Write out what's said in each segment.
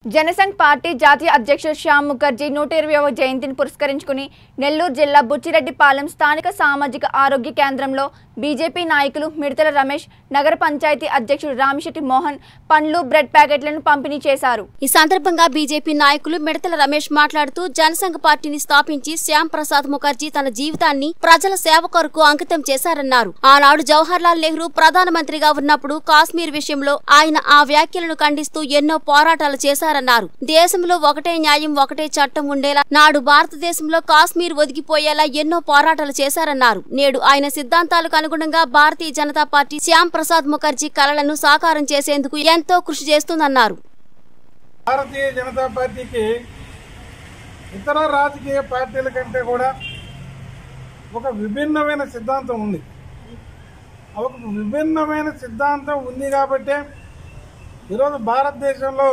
Jan Sangh party జాతీయ అధ్యక్షుడు శ్యామ్ ముఖర్జీ నూట ఇరవైవ జయంతిని పురస్కరించుకుని నెల్లూరు జిల్లా బుచ్చిరెడ్డిపాలెం స్థానిక సామాజిక ఆరోగ్య కేంద్రంలో బీజేపీ నాయకులు మిడతల రమేష్ నగర పంచాయతీ అధ్యక్షుడు రామిశెట్టి మోహన్ పండ్లు బ్రెడ్ ప్యాకెట్లను పంపిణీ చేశారు ఈ సందర్భంగా బీజేపీ నాయకులు మిడతల రమేష్ మాట్లాడుతూ జనసంఘ పార్టీని స్థాపించి శ్యామ్ ప్రసాద్ ముఖర్జీ తన జీవితాన్ని ప్రజల సేవ కొరకు అంకితం చేశారన్నారు ఆనాడు జవహర్లాల్ నెహ్రూ ప్రధానమంత్రిగా ఉన్నప్పుడు కాశ్మీర్ విషయంలో ఆయన ఆ వ్యాఖ్యలను ఖండిస్తూ ఎన్నో పోరాటాలు చేశారన్నారు దేశంలో ఒకటే న్యాయం ఒకటే చట్టం ఉండేలా నాడు భారతదేశంలో కాశ్మీర్ ఒదిగిపోయేలా ఎన్నో పోరాటాలు చేశారన్నారు నేడు ఆయన సిద్ధాంతాలకు అనుగుణంగా భారతీయ జనతా పార్టీ శ్యామ్ ప్రసాద్ ముఖర్జీ కలలను సాకారం చేసేందుకు ఎంతో కృషి చేస్తుందన్నారు భారతీయ జనతా పార్టీకి ఇతర రాజకీయ పార్టీల కంటే కూడా ఒక విభిన్నమైన సిద్ధాంతం ఉంది ఆ ఒక విభిన్నమైన సిద్ధాంతం ఉంది కాబట్టే ఈరోజు భారతదేశంలో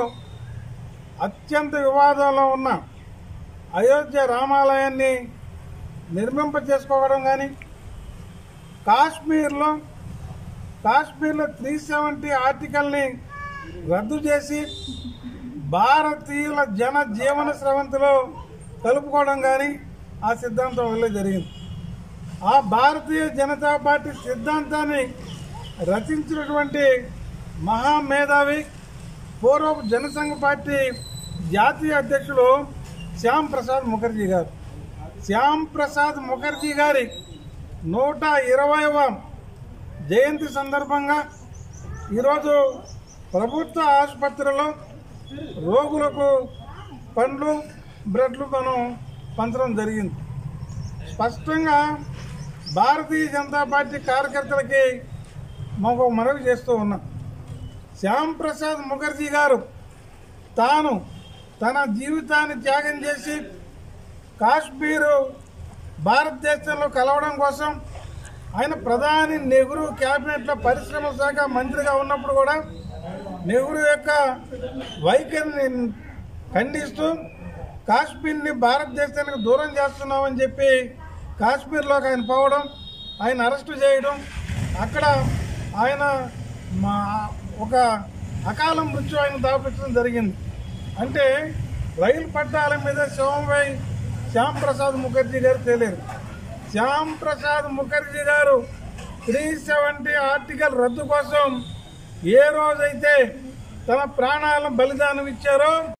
అత్యంత వివాదంలో ఉన్న అయోధ్య రామాలయాన్ని నిర్మింప చేసుకోవడం కానీ కాశ్మీర్లో కాశ్మీర్లో త్రీ సెవెంటీ ఆర్టికల్ని రద్దు చేసి భారతీయుల జన జీవన స్రవంతిలో కలుపుకోవడం కానీ ఆ సిద్ధాంతం వల్ల జరిగింది ఆ భారతీయ జనతా పార్టీ సిద్ధాంతాన్ని రచించినటువంటి మహామేధావి పూర్వపు జనసంఘ పార్టీ జాతీయ అధ్యక్షుడు శ్యామ్ ప్రసాద్ ముఖర్జీ గారు శ్యామ్ ప్రసాద్ ముఖర్జీ గారి నూట ఇరవైవ జయంతి సందర్భంగా ఈరోజు ప్రభుత్వ ఆసుపత్రిలో రోగులకు పండ్లు బ్రెడ్లు మనం పంచడం జరిగింది స్పష్టంగా భారతీయ జనతా పార్టీ కార్యకర్తలకి మాకు మనవి చేస్తూ ఉన్నాం శ్యామ్ ప్రసాద్ ముఖర్జీ గారు తాను తన జీవితాన్ని త్యాగం చేసి కాశ్మీరు భారతదేశంలో కలవడం కోసం ఆయన ప్రధాని నెహ్రూ క్యాబినెట్లో పరిశ్రమల శాఖ మంత్రిగా ఉన్నప్పుడు కూడా నెహ్రూ యొక్క వైఖరిని ఖండిస్తూ కాశ్మీర్ని భారతదేశానికి దూరం చేస్తున్నామని చెప్పి కాశ్మీర్లోకి ఆయన పోవడం ఆయన అరెస్టు చేయడం అక్కడ ఆయన మా ఒక అకాల మృత్యు ఆయన దాపించడం జరిగింది అంటే రైలు పట్టాల మీద శివంపై శ్యామ్ ప్రసాద్ ముఖర్జీ గారు తేలేరు శ్యామ్ ప్రసాద్ ముఖర్జీ గారు త్రీ సెవెంటీ ఆర్టికల్ రద్దు కోసం ఏ రోజైతే తన ప్రాణాలను బలిదానం ఇచ్చారో